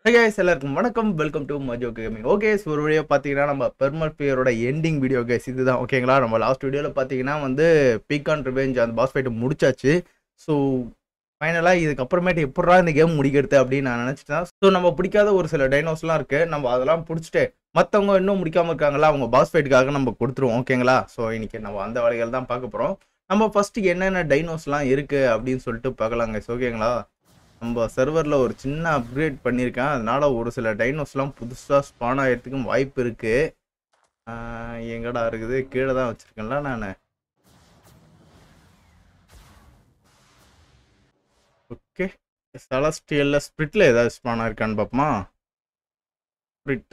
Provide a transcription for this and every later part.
Guys எல்லாருக்கும் வணக்கம் welcome to Majo gaming okay ஒரு வழியாக பார்த்தீங்கன்னா நம்ம பெர்மல் பியரோட எண்டிங் வீடியோ கேஸ் இதுதான் ஓகேங்களா நம்ம லாஸ்ட் வீடியோவில் பார்த்தீங்கன்னா வந்து பீக்கான் ரிவெஞ்ச் அந்த பாஸ் ஃபைட்டை முடிச்சாச்சு ஸோ ஃபைனலாக இதுக்கப்புறமேட்டு எப்படா இந்த கேம் முடிக்கிறது அப்படின்னு நான் நினச்சிட்டேன் ஸோ நம்ம பிடிக்காத ஒரு சில டைனோஸ்லாம் இருக்குது நம்ம அதெல்லாம் பிடிச்சிட்டு மற்றவங்க இன்னும் முடிக்காமல் இருக்காங்களா அவங்க பாஸ் ஃபைட்டுக்காக நம்ம கொடுத்துருவோம் ஓகேங்களா ஸோ இன்னைக்கு நம்ம அந்த வேலைகள் தான் பார்க்க போகிறோம் நம்ம ஃபஸ்ட்டு என்னென்ன டைனோஸ்லாம் இருக்குது அப்படின்னு சொல்லிட்டு பார்க்கலாங்க ஓகேங்களா நம்ம சர்வரில் ஒரு சின்ன அப்கிரேட் பண்ணியிருக்கேன் அதனால ஒரு சில டைனோஸ்லாம் புதுசாக ஸ்பான் ஆகிறதுக்கும் வாய்ப்பு இருக்கு ஆஹ் எங்கடா இருக்குது கீழே தான் வச்சிருக்கேன்ல நான் ஓகே செலஸ்டியல்ல ஸ்பிரிட்ல ஏதாவது ஸ்பான் ஆயிருக்கான்னு பார்ப்போமா ஸ்பிரிட்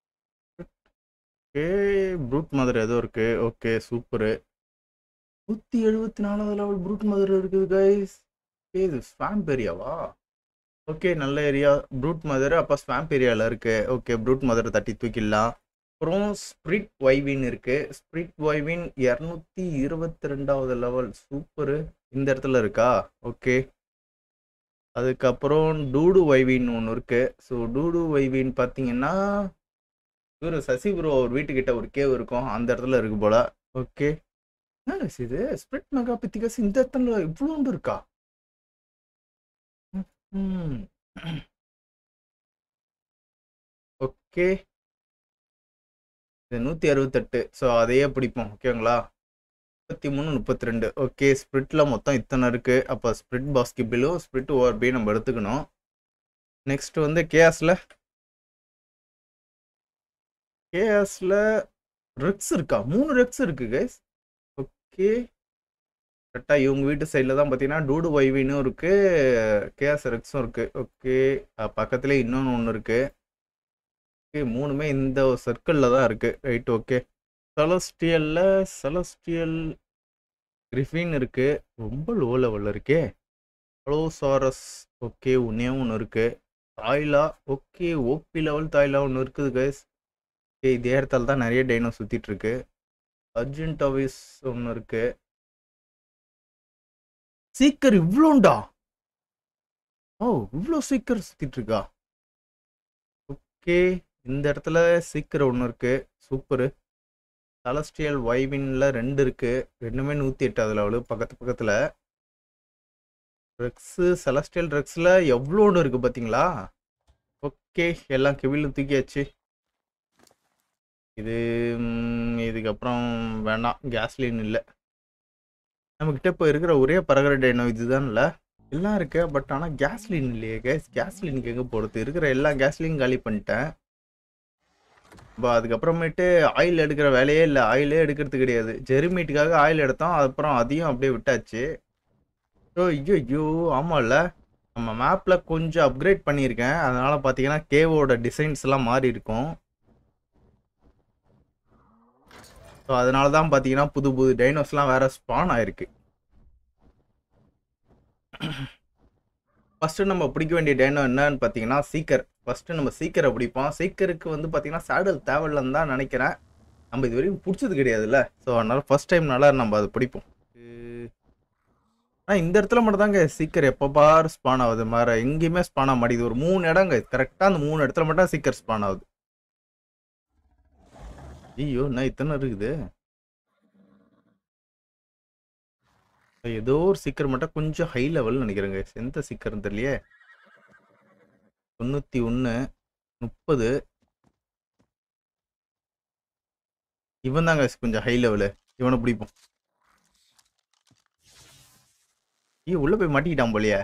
ஓகே ப்ரூட் மதர் ஏதோ இருக்கு ஓகே சூப்பரு நூற்றி எழுபத்தி நாலாவது லெவல் ப்ரூட் மதர் இருக்குது கைஸ் இது ஸ்வாம்ப் ஏரியாவா ஓகே நல்ல ஏரியா ப்ரூட் மதர் அப்போ ஸ்வாம்ப் ஏரியாவில் இருக்கு ஓகே ப்ரூட் மதரை தட்டி தூக்கிடலாம் அப்புறம் ஸ்ப்ரிட் வைவின் இருக்கு ஸ்ப்ரிட் வைவின் இரநூத்தி இருபத்தி ரெண்டாவது லெவல் சூப்பரு இந்த இடத்துல இருக்கா ஓகே அதுக்கப்புறம் டூடு வைவின் ஒன்று இருக்கு ஸோ டூடு வைவின் பார்த்தீங்கன்னா இவர் சசி ப்ரோ அவர் வீட்டுக்கிட்ட ஒரு கேவ் இருக்கும் அந்த இடத்துல இருக்கு போல ஓகே என்ன இது ஸ்ப்ரிட் மெகா பித்திகஸ் இந்த இடத்துல இவ்வளோண்டு இருக்கா ம் ஓகே இது நூற்றி அறுபத்தெட்டு ஸோ அதையே பிடிப்போம் ஓகேங்களா முப்பத்தி மூணு முப்பத்தி ரெண்டு ஓகே ஸ்ப்ரிட்டில் மொத்தம் இத்தனை இருக்குது அப்போ ஸ்ப்ரிட் பாஸ்கெட்பிளும் ஸ்ப்ரிட் ஓவர் பி நம்ம எடுத்துக்கணும் நெக்ஸ்ட் வந்து கேஎஸில் கேஎஸில் ரெக்ஸ் இருக்கா மூணு ரெக்ஸ் இருக்குது கைஸ் ஓகே கரெக்டாக இவங்க வீட்டு சைடில் தான் பார்த்தீங்கன்னா டூடு வைவினும் இருக்குது கேஎஸ் ரெக்ஸும் இருக்குது ஓகே பக்கத்துலேயே இன்னொன்று ஒன்று இருக்குது ஓகே மூணுமே இந்த சர்க்கிளில் தான் இருக்குது ரைட் ஓகே செலஸ்டியலில் செலஸ்டியல் கிரிஃபின் இருக்குது ரொம்ப லோ லெவலில் இருக்கே சாரஸ் ஓகே ஒன்றே ஒன்று இருக்குது தாய்லா ஓகே ஓபி லெவல் தாய்லா ஒன்று இருக்குது கைஸ் ஓகே இதே இடத்துல தான் நிறைய டைனோ சுற்றிட்டு இருக்கு அர்ஜென்டாவிஸ் ஒன்று இருக்குது சீக்கர் இவ்வளோண்டா ஓ இவ்வளோ சீக்கர் சுத்திட்டு இருக்கா ஓகே இந்த இடத்துல சீக்கர் ஒன்று இருக்கு சூப்பரு செலஸ்டியல் வைவின்ல ரெண்டு இருக்கு ரெண்டுமே நூற்றி எட்டாவது லெவலு பக்கத்து பக்கத்தில் ட்ரக்ஸு செலஸ்டியல் ட்ரக்ஸில் எவ்வளோ ஒன்று இருக்குது பார்த்தீங்களா ஓகே எல்லாம் கெவிலும் தூக்கியாச்சு இது ம், இதுக்கப்புறம் வேண்டாம் கேஸ்லின் இல்லை நம்மக்கிட்ட இப்போ இருக்கிற ஒரே பறக்கிற டைனோ இதுதான்ல எல்லாம் இருக்கு பட் ஆனால் கேஸ்லின் இல்லையே கேஸ் கேஸ்லினுக்கு எங்கே போகிறது இருக்கிற எல்லா கேஸ்லின் காலி பண்ணிட்டேன் இப்போ அதுக்கப்புறமேட்டு ஆயில் எடுக்கிற வேலையே இல்லை ஆயிலே எடுக்கிறது கிடையாது ஜெரிமீட்டுக்காக ஆயில் எடுத்தோம் அப்புறம் அதையும் அப்படியே விட்டாச்சு ஓ ஐயோ ஐயோ ஆமாம்ல நம்ம மேப்பில் கொஞ்சம் அப்கிரேட் பண்ணியிருக்கேன் அதனால் பார்த்தீங்கன்னா கேவோட டிசைன்ஸ் எல்லாம் மாறி இருக்கும் ஸோ அதனால தான் பார்த்தீங்கன்னா புது புது டைனோஸ்லாம் வேற ஸ்பான் ஆயிருக்கு ஃபஸ்ட்டு நம்ம பிடிக்க வேண்டிய டைனோ என்னன்னு பார்த்தீங்கன்னா சீக்கர் ஃபஸ்ட்டு நம்ம சீக்கரை பிடிப்போம் சீக்கருக்கு வந்து பார்த்தீங்கன்னா சேடல் தேவையில்லைன்னு தான் நினைக்கிறேன் நம்ம இது வரைக்கும் பிடிச்சது கிடையாதுல்ல ஸோ அதனால ஃபர்ஸ்ட் டைம்னால நம்ம அதை பிடிப்போம் ஆனால் இந்த இடத்துல மட்டும் தாங்க சீக்கர் எப்போ பார் ஸ்பான் ஆகுது மாதிரி எங்கேயுமே ஸ்பான் ஆக மாட்டேங்குது ஒரு மூணு இடங்க கரெக்டாக அந்த மூணு இடத்துல மட்டும் சீக்கர் ஸ்பான் ஆகுது ஐயோ என்ன இத்தனை இருக்குது ஏதோ ஒரு சீக்கிரம் மட்டும் கொஞ்சம் ஹை லெவல் நினைக்கிறேங்க எந்த சீக்கிரம் தெரியலையே தொண்ணூத்தி ஒன்று முப்பது இவன் தாங்க கொஞ்சம் ஹை லெவலு இவனை பிடிப்போம் ஐயோ உள்ள போய் மாட்டிக்கிட்டான் போலியே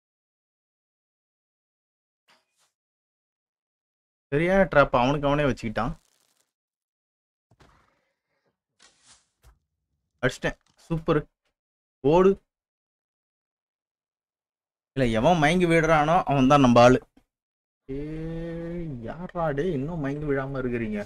சரியான ட்ராப் அவனுக்கு அவனே வச்சுக்கிட்டான் அடிச்சிட்டேன் சூப்பர் ஓடு இல்லை எவன் மயங்கி விடுறானோ அவன் தான் நம்ம ஆளு ஏ யாரா டே இன்னும் மயங்கி விழாம இருக்கிறீங்க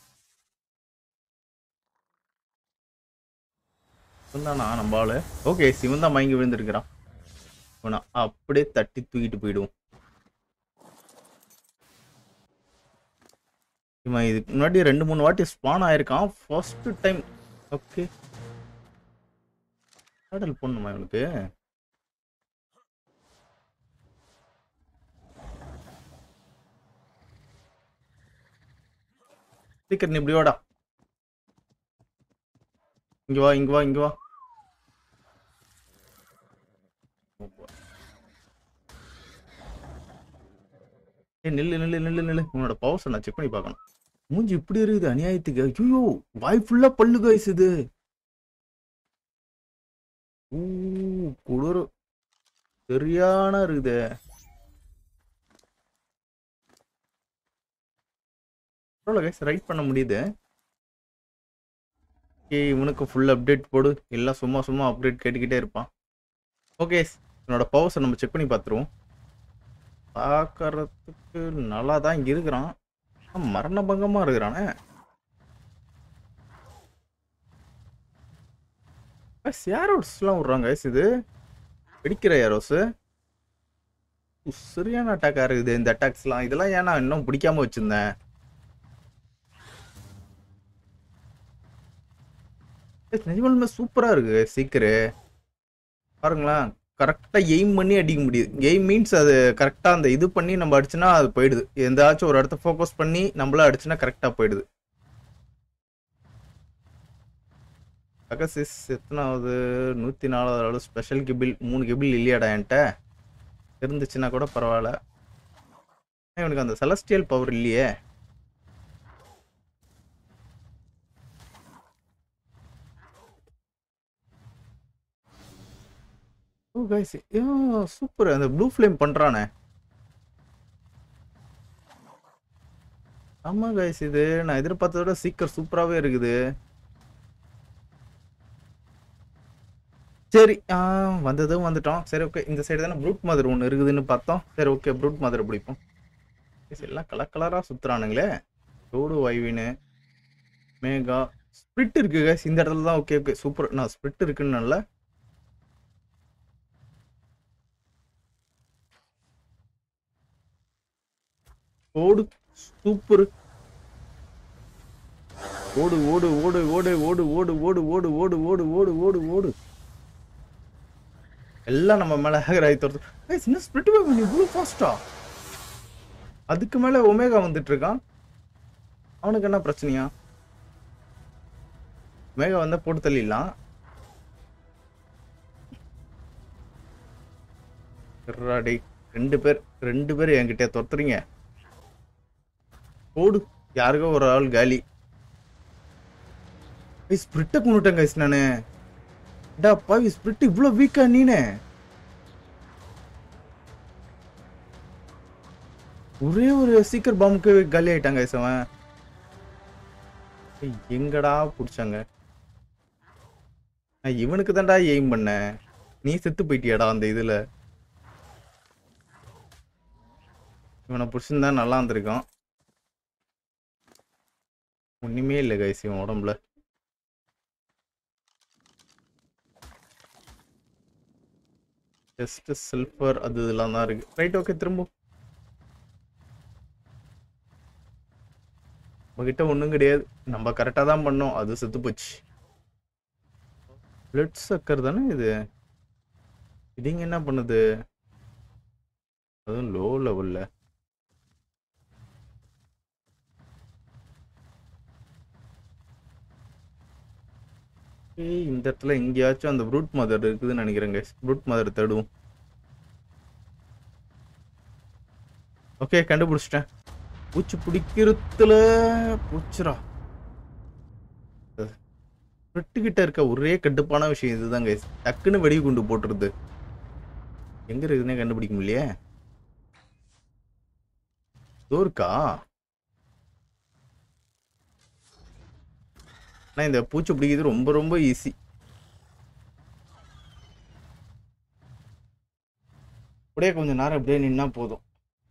தானா நம்ம ஆளு ஓகே சிவன் தான் மயங்கி விழுந்திருக்கிறான் இவனை அப்படியே தட்டி தூக்கிட்டு போயிடுவோம் இவன் இதுக்கு முன்னாடி ரெண்டு மூணு வாட்டி ஸ்பான் ஆயிருக்கான் ஃபர்ஸ்ட் டைம் ஓகே கடல் போடணுமா இவனுக்கு சீக்கிரம் நீ இப்படி வாடா இங்க வா இங்க வா இங்க வா ஏ நில்லு நில்லு நில்லு நில்லு உன்னோட பவர்ஸை நான் செக் பண்ணி பார்க்கணும் மூஞ்சி இப்படி இருக்குது அநியாயத்துக்கு ஐயோ வாய் ஃபுல்லா பல்லு காய்ஸ் இது ஊ குளிர் சரியான இருக்குது பரவாயில்ல கைஸ் ரைட் பண்ண முடியுது ஓகே இவனுக்கு ஃபுல் அப்டேட் போடு எல்லாம் சும்மா சும்மா அப்டேட் கேட்டுக்கிட்டே இருப்பான் ஓகே என்னோட பவர்ஸை நம்ம செக் பண்ணி பார்த்துருவோம் பார்க்கறதுக்கு நல்லா தான் இங்கே இருக்கிறான் ஆனா மரண பங்கமாக இருக்கிறானே யாரோஸ்லாம் விட்றாங்க guys இது வெடிக்கிற யாரோஸ் சரியான அட்டாக்காக இருக்குது இந்த அட்டாக்ஸ்லாம் இதெல்லாம் ஏன் நான் இன்னும் பிடிக்காம வச்சிருந்தேன் Guys, நிஜமாலுமே சூப்பராக இருக்கு சீக்கிரம் பாருங்களேன் கரெக்டாக எய்ம் பண்ணி அடிக்க முடியுது எய்ம் மீன்ஸ் அது கரெக்டாக அந்த இது பண்ணி நம்ம அடிச்சுனா அது போயிடுது எந்தாச்சும் ஒரு இடத்த ஃபோக்கஸ் பண்ணி நம்மள அடிச்சுனா கரெக்டாக போயிடுது அகசிஸ் எத்தனாவது நூற்றி நாலாவது அளவு ஸ்பெஷல் கிபில் மூணு கிபில் இல்லையாடா என்கிட்ட இருந்துச்சுன்னா கூட பரவாயில்ல ஆனா, இவனுக்கு அந்த செலஸ்டியல் பவர் இல்லையே ஓ கைஸ் சூப்பர் அந்த ப்ளூ ஃப்ளேம் பண்றானே ஆமா கைஸ் இது நான் எதிர்பார்த்தத விட சீக்கிரம் சூப்பராகவே இருக்குது சரி ஆ வந்ததும் வந்துட்டோம் சரி ஓகே இந்த சைடு தானே ப்ரூட் மதர் ஒன்று இருக்குதுன்னு பார்த்தோம் சரி ஓகே ப்ரூட் மதர் பிடிப்போம் Guys, எல்லாம் கலர் கலராக சுற்றுறானுங்களே ரோடு வைவினு மேகா ஸ்பிரிட் இருக்கு கைஸ் இந்த இடத்துல தான் ஓகே ஓகே சூப்பர் நான் ஸ்பிரிட் இருக்குன்னு நல்ல ஓடு சூப்பர் ஓடு ஓடு ஓடு ஓடு ஓடு ஓடு ஓடு ஓடு ஓடு ஓடு ஓடு ஓடு ஓடு எல்லாம் நம்ம மேல ஹேகர் ஆகி தருது ஏய் சின்ன ஸ்பிரிட் வேவ் நீ இவ்வளோ ஃபாஸ்டா அதுக்கு மேல ஒமேகா வந்துட்டு இருக்கான் அவனுக்கு என்ன பிரச்சனையா ஒமேகா வந்தா போட்டு தள்ளிடலாம் இருடா டேய் ரெண்டு பேர் ரெண்டு பேர் என்கிட்ட துரத்துறீங்க ஓடு யாருக்கோ ஒரு ஆள் காலி ஸ்பிரிட்டை கொண்டுட்டேன் கைஸ் நானு டா பாவி ஸ்பிரிட் இவ்வளோ வீக்கா நீனே ஒரே ஒரு சீக்கிரம் பாம்புக்கு காலி ஆயிட்டாங்க கைஸ் அவன் ஏய், எங்கடா புடிச்சாங்க நான் இவனுக்கு தான்டா எய்ம் பண்ணேன் நீ செத்து போயிட்டியாடா அந்த இதுல இவனை புடிச்சிருந்தா நல்லா இருந்திருக்கான் ஒண்ணுமே இல்லை கைஸ் இவன் உடம்புல ஜஸ்ட் சில்வர் அது இதெல்லாம் தான் இருக்கு ரைட் ஓகே திரும்ப நம்மகிட்ட ஒன்றும் கிடையாது நம்ம கரெக்டாக தான் பண்ணோம் அது செத்து போச்சு பிளட் சக்கர் தானே இது இதுங்க என்ன பண்ணுது அதுவும் லோ லெவல்ல ஏய் இந்த இடத்துல எங்கேயாச்சும் அந்த ப்ரூட் மதர் இருக்குதுன்னு நினைக்கிறேங்க ப்ரூட் மதர் தேடுவோம் ஓகே கண்டுபிடிச்சிட்டேன் பூச்சி பிடிக்கிறதுல பூச்சிரா கிட்ட இருக்க ஒரே கட்டுப்பான விஷயம் இதுதான் கைஸ் டக்குன்னு வெடி குண்டு போட்டுருது எங்க இருக்குதுன்னே கண்டுபிடிக்க முடியலையே இதோ இருக்கா ஆனா இந்த பூச்சி பிடிக்கிறது ரொம்ப ரொம்ப ஈஸி அப்படியே கொஞ்சம் நேரம் அப்படியே நின்னா போதும்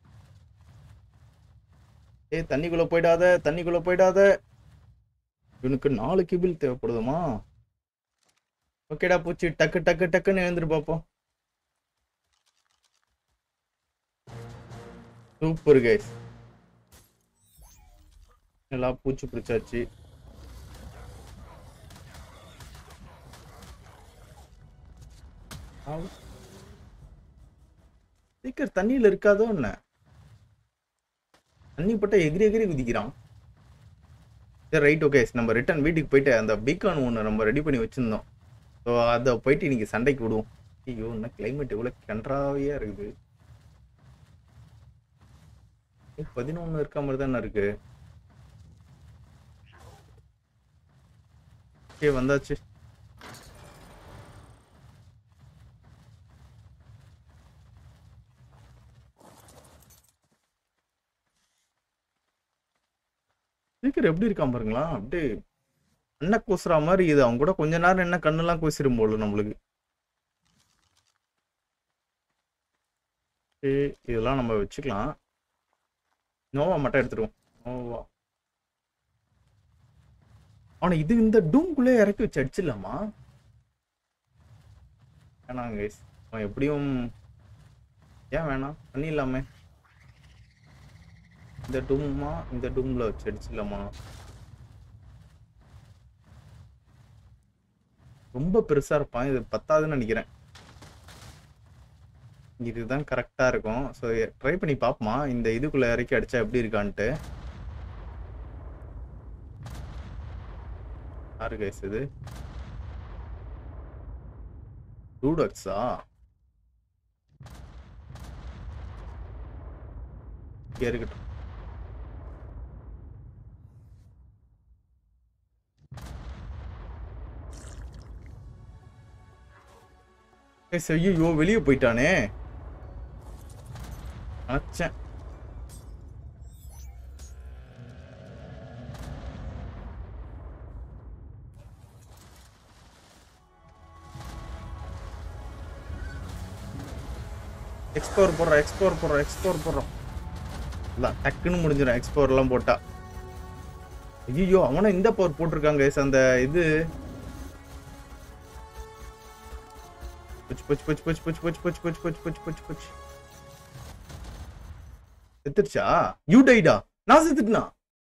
ஏய் தண்ணிக்குள்ள போயிடாத தண்ணிக்குள்ள போயிடாத இவனுக்கு நாலு கிபில் தேவைப்படுதுமா ஓகேடா பூச்சி டக்கு டக்கு டக்குன்னு எழுந்துரு பார்ப்போம் சூப்பர் கைஸ் எல்லாம் பூச்சி பிடிச்சாச்சு ஆவு. சீக்கிரம் தண்ணியில இருக்காதோ என்ன தண்ணி பட்டா எகிரி எகிரி குதிக்கிறான் சரி ரைட் ஓகே நம்ம ரிட்டன் வீட்டுக்கு போயிட்டு அந்த பீக்கான் ஒன்று நம்ம ரெடி பண்ணி வச்சுருந்தோம் ஸோ அதை போயிட்டு இன்னைக்கு சண்டைக்கு விடுவோம் ஐயோ என்ன கிளைமேட் இவ்வளோ கன்றாவையாக இருக்குது பதினொன்று இருக்க மாதிரி தானே இருக்கு ஓகே வந்தாச்சு சீக்கிரம் எப்படி இருக்கான் பாருங்களா அப்படியே அண்ணா கூசுற மாதிரி இது அவங்க கூட கொஞ்ச நேரம் என்ன கண்ணெல்லாம் கூசிரும் போல நம்மளுக்கு சரி, இதெல்லாம் நம்ம வச்சுக்கலாம் நோவா மட்டும் எடுத்துருவோம் நோவா ஆனா இது இந்த டூம்குள்ளே இறக்கி வச்சு அடிச்சிடலாமா வேணாம் கைஸ் அவன் எப்படியும் ஏன் வேணாம் பண்ணிடலாமே இந்த டூமா இந்த டூம்ல வச்சு அடிச்சிடலாமா ரொம்ப பெருசா இருப்பான் இது பத்தாதுன்னு நினைக்கிறேன் இதுதான் கரெக்டா இருக்கும் ஸோ ட்ரை பண்ணி பார்ப்போமா இந்த இதுக்குள்ள இறக்கி அடிச்சா எப்படி இருக்கான்ட்டு யாரு கைஸ் இது டூடக்ஸா இங்கே இருக்கட்டும் ஏய், ஐயோ வெளியே போயிட்டானே நினச்சேன் எக்ஸ்போர் போடுறோம் எக்ஸ்போர் போடுறோம் எக்ஸ்போர் போடுறோம் இல்லை டக்குன்னு முடிஞ்சிடும் எக்ஸ்போர் எல்லாம் போட்டா ஐயோ அவனை இந்த பவர் போட்டிருக்காங்க guys, அந்த இது புச் புச் புச் புச் புச் புச் புச் புச் புச் புச் புச் புச் செத்துருச்சா யூ டைடா நான் செத்துட்டனா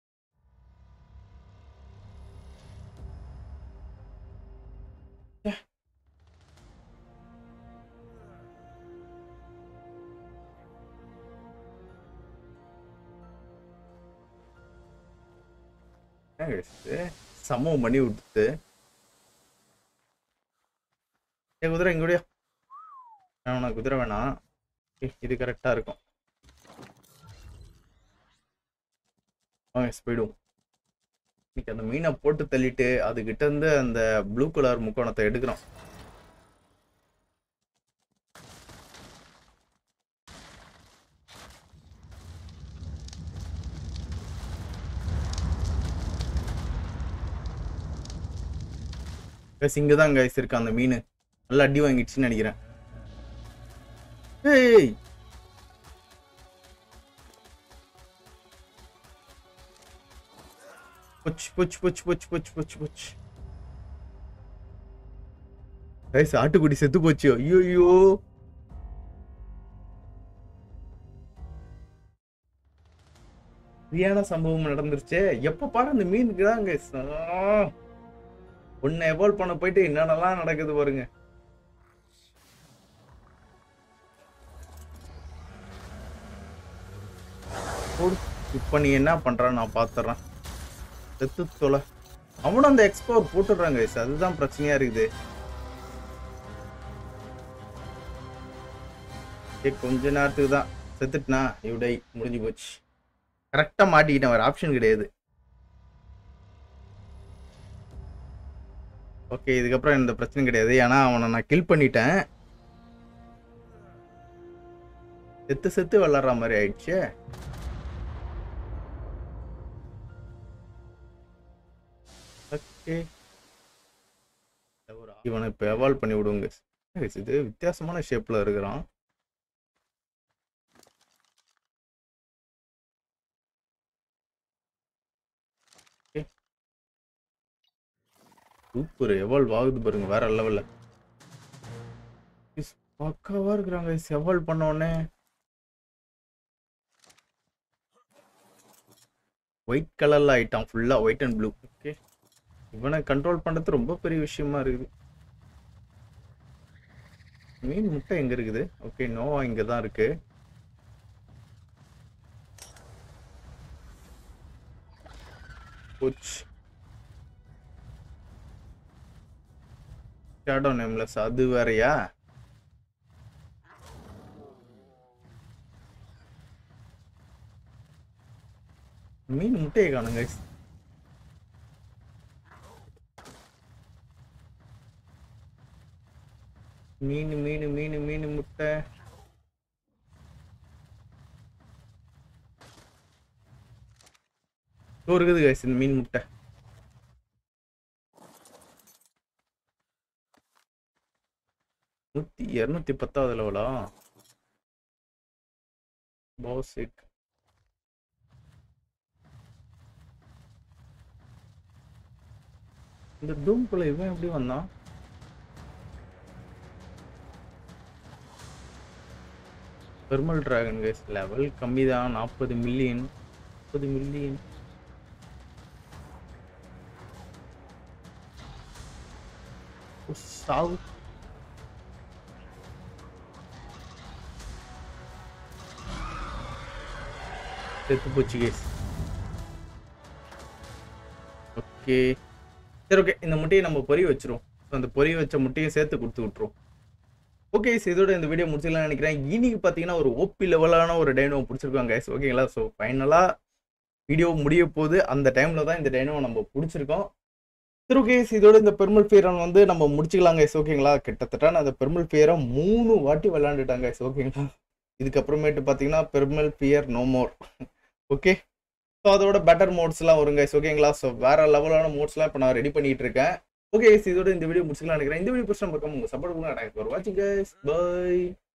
சமம் பண்ணி விட்டுட்டு ஏ குதிரை இங்க கூடயா உனக்கு குதிரை வேணாம் ஏய், இது கரெக்டா இருக்கும் வாங்க போயிடுவோம் இன்னைக்கு அந்த மீனை போட்டு தள்ளிட்டு அதுகிட்ட இருந்து அந்த ப்ளூ கலர் முக்கோணத்தை எடுக்கிறோம் guys, இங்கதான் கைஸ் இருக்கு அந்த மீன் நல்லா அடி வாங்கிடுச்சுன்னு நினைக்கிறேன் ஏய் புச் புச் புச் புச் புச் புச் புச் கைஸ் ஆட்டுக்குடி செத்து போச்சு ஐயோ ஐயோ சரியான சம்பவம் நடந்துருச்சே எப்ப பாரு அந்த மீனுக்கு தான் கைஸ் உன்னை எவால்வ் பண்ண போயிட்டு என்னென்னலாம் நடக்குது பாருங்க போடு. இப்ப நீ என்ன பண்ற நான் பாத்துறேன் செத்து தொலை அவனும் அந்த எக்ஸ்போர் போட்டுடுறாங்க guys. அதுதான் பிரச்சனையா இருக்குது ஏய், கொஞ்ச நேரத்துக்கு தான் செத்துட்டுனா இவடை முடிஞ்சு போச்சு கரெக்டா மாட்டிக்கிட்டேன் வேற ஆப்ஷன் கிடையாது ஓகே இதுக்கப்புறம் எந்த பிரச்சனையும் கிடையாது ஏன்னா அவனை நான் கில் பண்ணிட்டேன் செத்து செத்து விளாடுற மாதிரி ஆயிடுச்சு ஓகே இவனை இப்போ எவால்வ் பண்ணி விடுங்க Guys, இது வித்தியாசமான ஷேப்ல இருக்கிறான் சூப்பர் எவால்வ் ஆகுது பாருங்க வேற லெவல்ல பக்காவா இருக்கிறாங்க எவால்வ் பண்ண உடனே ஒயிட் கலர்ல ஆயிட்டான் ஃபுல்லா ஒயிட் அண்ட் ப்ளூ ஓகே இவனை கண்ட்ரோல் பண்றது ரொம்ப பெரிய விஷயமா இருக்குது மீன் முட்டை எங்க இருக்குது ஓகே நோவா இங்க தான் இருக்கு போச்சு ஷேடோ நேம்லெஸ் அது வேறயா மீன் முட்டையை காணுங்க மீன் மீன் மீன் மீன் முட்டை இதோ இருக்குது guys இந்த மீன் முட்டை நூத்தி இருநூத்தி பத்தாவது லெவலா பாசிக் இந்த டூம்குள்ள இவன் எப்படி வந்தான் பெர்மல் டிராகன் கைஸ் லெவல் கம்மி தான் நாற்பது மில்லியன் முப்பது மில்லியன் சாவு செத்து போச்சு கேஸ் ஓகே சரி ஓகே இந்த முட்டையை நம்ம பொரி வச்சிரும் ஸோ அந்த பொரி வச்ச முட்டையை சேர்த்து கொடுத்து விட்ருவோம் ஓகே இதோட இந்த வீடியோ முடிச்சிடலாம்னு நினைக்கிறேன் இன்னைக்கு பார்த்தீங்கன்னா ஒரு ஓபி லெவலான ஒரு டைனோ பிடிச்சிருக்கோம் கைஸ் ஓகேங்களா ஸோ ஃபைனலாக வீடியோ முடிய போது அந்த டைமில் தான் இந்த டைனோ நம்ம பிடிச்சிருக்கோம் சரி ஓகே இதோட இந்த பெருமல் ஃபேரன் வந்து நம்ம முடிச்சுக்கலாம் கைஸ் ஓகேங்களா கிட்டத்தட்ட நான் அந்த பெருமல் ஃபேரை மூணு வாட்டி விளாண்டுட்டாங்க கைஸ் ஓகேங்களா இதுக்கப்புறமேட்டு பார்த்தீங்கன்னா primal fear no more okay so அதோட பெட்டர் மோட்ஸ்லாம் வரும் கைஸ் ஓகேங்களா ஸோ வேற லெவலான மோட்ஸ்லாம் இப்போ நான் ரெடி பண்ணிட்டு இருக்கேன் ஓகே இதோட இந்த வீடியோ முடிச்சுக்கலாம் நினைக்கிறேன் இந்த வீடியோ பிடிச்சா மறக்காம உங்க சப்போர்ட் கொடுங்க வாட்சிங் கைஸ் பை